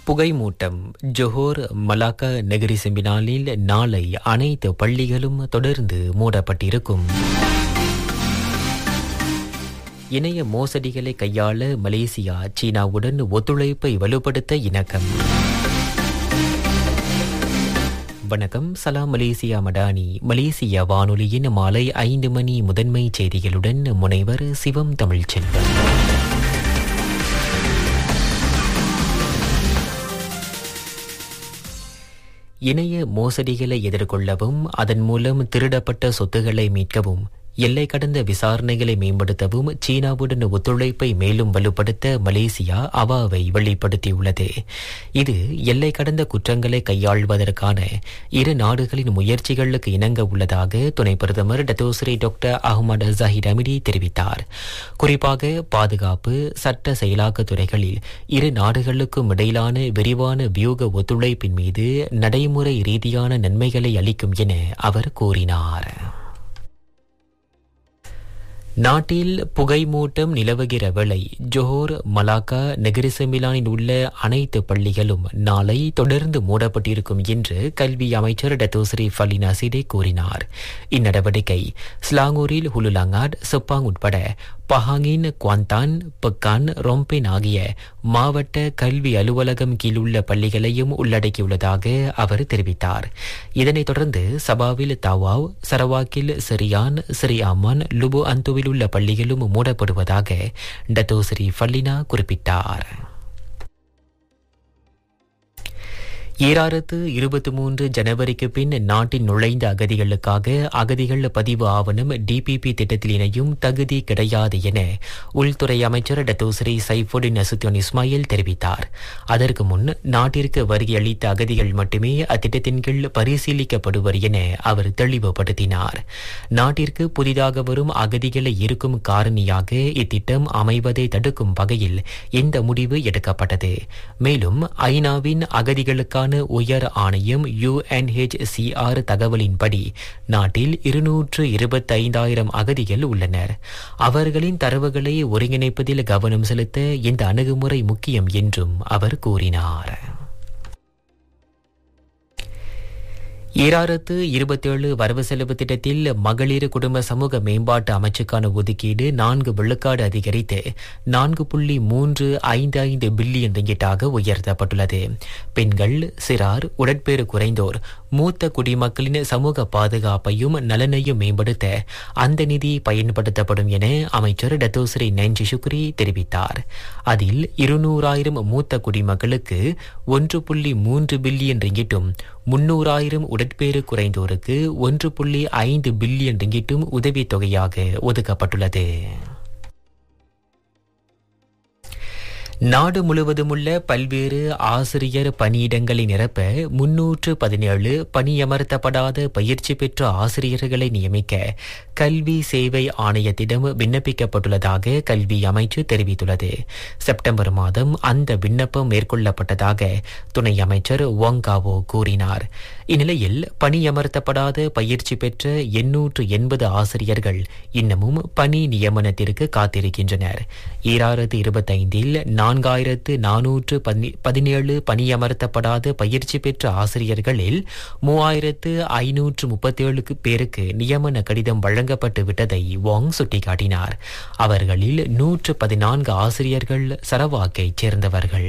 புகைமூட்டம் Johor Malacca Negeri செம்பினாலில் நாளை அனைத்து பள்ளிகளும் தொடர்ந்து மூடப்பட்டிருக்கும் இணைய மோசடிகளை கையாள மலேசியா சீனாவுடன் ஒத்துழைப்பை வலுப்படுத்த இணக்கம் வணக்கம் சலாம் மலேசியா மடானி மலேசியா வானொலியின் மாலை ஐந்து மணி முதன்மை செய்திகளுடன் முனைவர் சிவம் தமிழ்ச்செல்வன் இணைய மோசடிகளை எதிர்கொள்ளவும் அதன் மூலம் திருடப்பட்ட சொத்துக்களை மீட்கவும் எல்லை கடந்த விசாரணைகளை மேம்படுத்தவும் சீனாவுடன் ஒத்துழைப்பை மேலும் வலுப்படுத்த மலேசியா அவாவை வெளிப்படுத்தியுள்ளது இது எல்லை கடந்த குற்றங்களை கையாள்வதற்கான இரு நாடுகளின் முயற்சிகளுக்கு இணங்க உள்ளதாக துணை பிரதமர் Datuk Seri doctor Ahmad Zahid Hamidi தெரிவித்தார் குறிப்பாக பாதுகாப்பு சட்ட செயலாக்க துறைகளில் இரு நாடுகளுக்கும் இடையிலான விரிவான வியூக ஒத்துழைப்பின் மீது நடைமுறை ரீதியான நன்மைகளை அளிக்கும் என அவர் கூறினார் நாட்டில் புகைமூட்டம் நிலவுகிற வேளை ஜோஹோர் மலாக்கா நெகிரிசமிலானில் உள்ள அனைத்து பள்ளிகளும் நாளை தொடர்ந்து மூடப்பட்டிருக்கும் என்று கல்வி அமைச்சர் டத்தோஸ்ரீ ஃபலினா சிடே கூறினார் இந்நடவடிக்கை ஸ்லாங்கூரில் ஹுலுலாங்காட் செப்பாங் உட்பட பஹாங்கின் குவாந்தான் பெக்கான் ரொம்பென் ஆகிய மாவட்ட கல்வி அலுவலகம் கீழுள்ள பள்ளிகளையும் உள்ளடக்கியுள்ளதாக அவர் தெரிவித்தார் இதனைத் தொடர்ந்து சபாவில் தாவாவ் சரவாக்கில் சிரியான் சிரி அமான் லுபு அந்துவில் உள்ள பள்ளிகளும் மூடப்படுவதாக டத்தோஸ்ரீ ஃபல்லினா குறிப்பிட்டார் ஈராயிரத்து இருபத்தி மூன்று ஜனவரிக்கு பின் நாட்டின் நுழைந்த அகதிகளுக்காக அகதிகள் பதிவு ஆவணம் டிபிபி திட்டத்தில் இணையும் தகுதி கிடையாது என உள்துறை அமைச்சர் டத்தோஸ்ரீ சைஃபுடின் அசுத்தியோன் இஸ்மாயில் தெரிவித்தார் அதற்கு முன் நாட்டிற்கு வருகை அளித்த அகதிகள் மட்டுமே அத்திட்டத்தின் கீழ் பரிசீலிக்கப்படுவர் என அவர் தெளிவுபடுத்தினார் நாட்டிற்கு புதிதாக வரும் அகதிகளை இருக்கும் காரணியாக இத்திட்டம் அமைவதை தடுக்கும் வகையில் இந்த முடிவு எடுக்கப்பட்டது மேலும் ஐநாவின் அகதிகளுக்கான தொடர்பான உயர் ஆணையம் யுஎன்ஹெச்சிஆர் தகவலின்படி நாட்டில் இருநூற்று இருபத்தைந்தாயிரம் அகதிகள் உள்ளனர் அவர்களின் தரவுகளை ஒருங்கிணைப்பதில் கவனம் செலுத்த இந்த அணுகுமுறை முக்கியம் என்றும் அவர் கூறினார் ஈராயிரத்து இருபத்தேழு வரவு செலவு திட்டத்தில் மகளிர் குடும்ப சமூக மேம்பாட்டு அமைச்சுக்கான ஒதுக்கீடு நான்கு விழுக்காடு அதிகரித்து நான்கு புள்ளி மூன்று ஐந்து ஐந்து பில்லியன் ரிங்கிட்டாக உயர்த்தப்பட்டுள்ளது பெண்கள் சிறார் உடற்பேறு குறைந்தோர் மூத்த குடிமக்களின் சமூக பாதுகாப்பையும் நலனையும் மேம்படுத்த அந்த நிதி பயன்படுத்தப்படும் என அமைச்சர் டத்தோஸ்ரீ நெஞ்சி சுக்ரி தெரிவித்தார் அதில் இருநூறாயிரம் மூத்த குடிமக்களுக்கு ஒன்று புள்ளி மூன்று பில்லியன் ரிங்கிட்டும் முன்னூறாயிரம் உடற்பேறு குறைந்தோருக்கு ஒன்று புள்ளி ஐந்து பில்லியன் ரிங்கிட்டும் உதவித்தொகையாக ஒதுக்கப்பட்டுள்ளது நாடு முழுவதுமுள்ள பல்வேறு ஆசிரியர் பணியிடங்களை நிரப்ப முன்னூற்று பதினேழு பணியமர்த்தப்படாத பயிற்சி பெற்ற ஆசிரியர்களை நியமிக்க கல்வி சேவை ஆணையத்திடம் விண்ணப்பிக்கப்பட்டுள்ளதாக கல்வி அமைச்சு தெரிவித்துள்ளது செப்டம்பர் மாதம் அந்த விண்ணப்பம் மேற்கொள்ளப்பட்டதாக துணை அமைச்சர் ஒங்காவோ கூறினார் இந்நிலையில் பணியமர்த்தப்படாத பயிற்சி பெற்ற எண்ணூற்று எண்பது ஆசிரியர்கள் இன்னமும் பணி நியமனத்திற்கு காத்திருக்கின்றனர் ஈராயிரத்து இருபத்தைந்தில் நான்காயிரத்து நானூற்று பதினேழு பணியமர்த்தப்படாத பயிற்சி பெற்ற ஆசிரியர்களில் மூவாயிரத்து ஐநூற்று முப்பத்தேழு பேருக்கு நியமன கடிதம் வழங்கப்பட்டு விட்டதை வாங் சுட்டிக்காட்டினார் அவர்களில் நூற்று பதினான்கு ஆசிரியர்கள் சரவாக்கைச் சேர்ந்தவர்கள்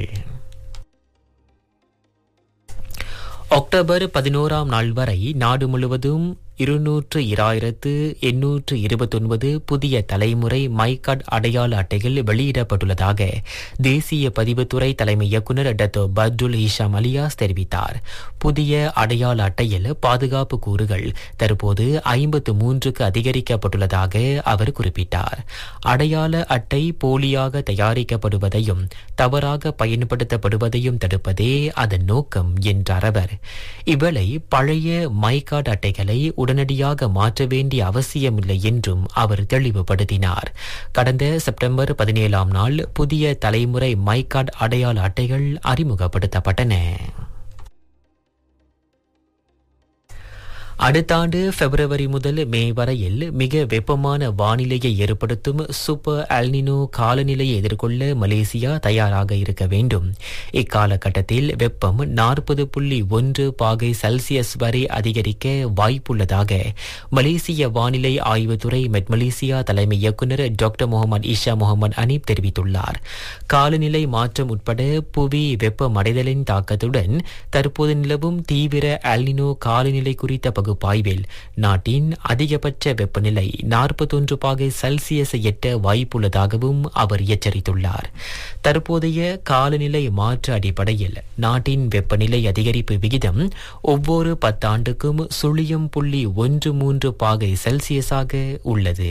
அக்டோபர் பதினோராம் நாள் வரை நாடு முழுவதும் இருநூற்று இராயிரத்து எண்ணூற்று இருபத்தொன்பது புதிய தலைமுறை மைகார்ட் அடையாள அட்டைகள் வெளியிடப்பட்டுள்ளதாக தேசிய பதிவுத்துறை தலைமை இயக்குநர் டத்தோ பர்டுல் ஹிஷாம் அலியாஸ் தெரிவித்தார் புதிய அடையாள அட்டையில் பாதுகாப்பு கூறுகள் தற்போது ஐம்பத்து மூன்றுக்கு அதிகரிக்கப்பட்டுள்ளதாக அவர் குறிப்பிட்டார் அடையாள அட்டை போலியாக தயாரிக்கப்படுவதையும் தவறாக பயன்படுத்தப்படுவதையும் தடுப்பதே அதன் நோக்கம் என்றார் அவர் இவ்வேளை பழைய மைகார்ட் அட்டைகளை உடனடியாக மாற்ற வேண்டிய அவசியமில்லை என்றும் அவர் தெளிவுபடுத்தினார் கடந்த செப்டம்பர் பதினேழாம் நாள் புதிய தலைமுறை மைகார்ட் அடையாள அட்டைகள் அறிமுகப்படுத்தப்பட்டன அடுத்த ஆண்டு பிப்ரவரி முதல் மே வரையில் மிக வெப்பமான வானிலையை ஏற்படுத்தும் சூப்பர் அல்னினோ காலநிலையை எதிர்கொள்ள மலேசியா தயாராக இருக்க வேண்டும் இக்காலகட்டத்தில் வெப்பம் நாற்பது புள்ளி ஒன்று பாகை செல்சியஸ் வரை அதிகரிக்க வாய்ப்புள்ளதாக மலேசிய வானிலை ஆய்வுத்துறை மெட் மலேசியா தலைமை இயக்குநர் doctor Mohamad Hisham Mohamad Anip தெரிவித்துள்ளார் காலநிலை மாற்றம் உட்பட புவி வெப்பமடைதலின் தாக்கத்துடன் தற்போது நிலவும் தீவிர அல்னினோ காலநிலை குறித்த பகுப்பாய்வில் நாட்டின் அதிகபட்ச வெப்பநிலை நாற்பத்தொன்று பாகை செல்சியஸை எட்ட வாய்ப்புள்ளதாகவும் அவர் எச்சரித்துள்ளார் தற்போதைய காலநிலை மாற்ற அடிப்படையில் நாட்டின் வெப்பநிலை அதிகரிப்பு விகிதம் ஒவ்வொரு பத்தாண்டுக்கும் சுழியம் புள்ளி ஒன்று மூன்று பாகை செல்சியஸாக உள்ளது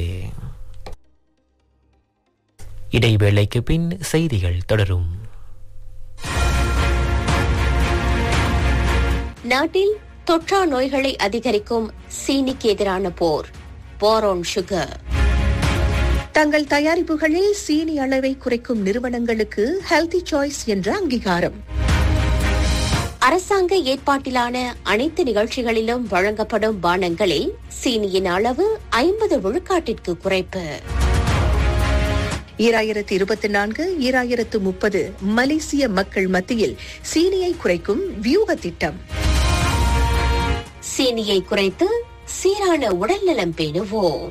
இடைவேளைக்கு பின் செய்திகள் தொடரும் நாட்டில் தொற்றா நோய்களை அதிகரிக்கும் சீனிக்கு எதிரான போர் போரோன் சுகர் தங்கள் தயாரிப்புகளில் சீனி அளவை குறைக்கும் நிறுவனங்களுக்கு ஹெல்தி சாய்ஸ் என்ற அங்கீகாரம் அரசாங்க ஏற்பாட்டிலான அனைத்து நிகழ்ச்சிகளிலும் வழங்கப்படும் பானங்களில் சீனியின் அளவு ஐம்பது விழுக்காட்டிற்கு குறைப்பு ஈராயிரத்து இருபத்தி நான்கு ஈராயிரத்து முப்பது மலேசிய மக்கள் மத்தியில் சீனியை குறைக்கும் வியூக திட்டம் சீனியை குறைத்து சீரான உடல்நலம் பேணுவோம்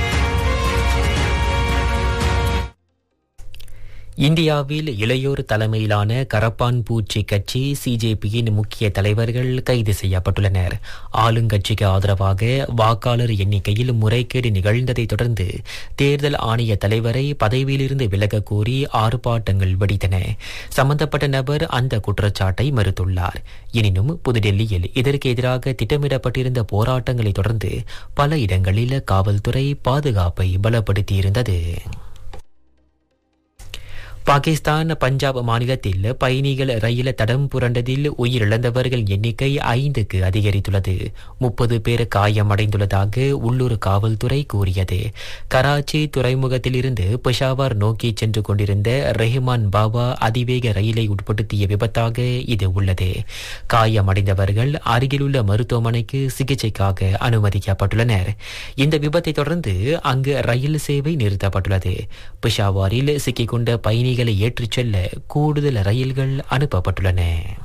இந்தியாவில் இளையோர் தலைமையிலான கரப்பான் பூச்சி கட்சி சிஜேபியின் முக்கிய தலைவர்கள் கைது செய்யப்பட்டுள்ளனர் ஆளுங்கட்சிக்கு ஆதரவாக வாக்காளர் எண்ணிக்கையில் முறைகேடு நிகழ்ந்ததை தொடர்ந்து தேர்தல் ஆணைய தலைவரை பதவியிலிருந்து விலகக் கோரி ஆர்ப்பாட்டங்கள் வெடித்தன சம்பந்தப்பட்ட நபர் அந்த குற்றச்சாட்டை மறுத்துள்ளார் எனினும் புதுடெல்லியில் இதற்கு எதிராக திட்டமிடப்பட்டிருந்த போராட்டங்களை தொடர்ந்து பல இடங்களில் காவல்துறை பாதுகாப்பை பலப்படுத்தியிருந்தது பாகிஸ்தான் பஞ்சாப் மாநிலத்தில் பயணிகள் ரயில் தடம் புரண்டதில் உயிரிழந்தவர்கள் எண்ணிக்கை ஐந்துக்கு அதிகரித்துள்ளது முப்பது பேர் காயமடைந்துள்ளதாக உள்ளூர் காவல்துறை கூறியது கராச்சி துறைமுகத்திலிருந்து பெஷாவர் நோக்கி சென்று கொண்டிருந்த ரெஹ்மான் பாபா அதிவேக ரயிலை உட்படுத்திய விபத்தாக இது உள்ளது காயமடைந்தவர்கள் அருகிலுள்ள மருத்துவமனைக்கு சிகிச்சைக்காக அனுமதிக்கப்பட்டுள்ளனர் இந்த விபத்தை தொடர்ந்து அங்கு ரயில் சேவை நிறுத்தப்பட்டுள்ளது பெஷாவாரில் சிக்கிக்கொண்ட பயணி பயணிகளை ஏற்றிச் செல்ல கூடுதல் ரயில்கள் அனுப்பப்பட்டுள்ளன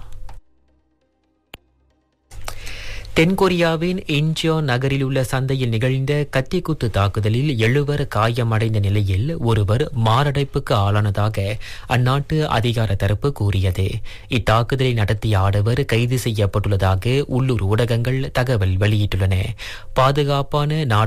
தென்கொரியாவின் இன்ச்சியோ நகரில் உள்ள சந்தையில் நிகழ்ந்த கத்திக்குத்து தாக்குதலில் எழுவர் காயமடைந்த நிலையில் ஒருவர் மாரடைப்புக்கு ஆளானதாக அந்நாட்டு அதிகார தரப்பு கூறியது இத்தாக்குதலை நடத்திய ஆடவர் கைது செய்யப்பட்டுள்ளதாக உள்ளூர் ஊடகங்கள் தகவல் வெளியிட்டுள்ளன பாதுகாப்பான நாடு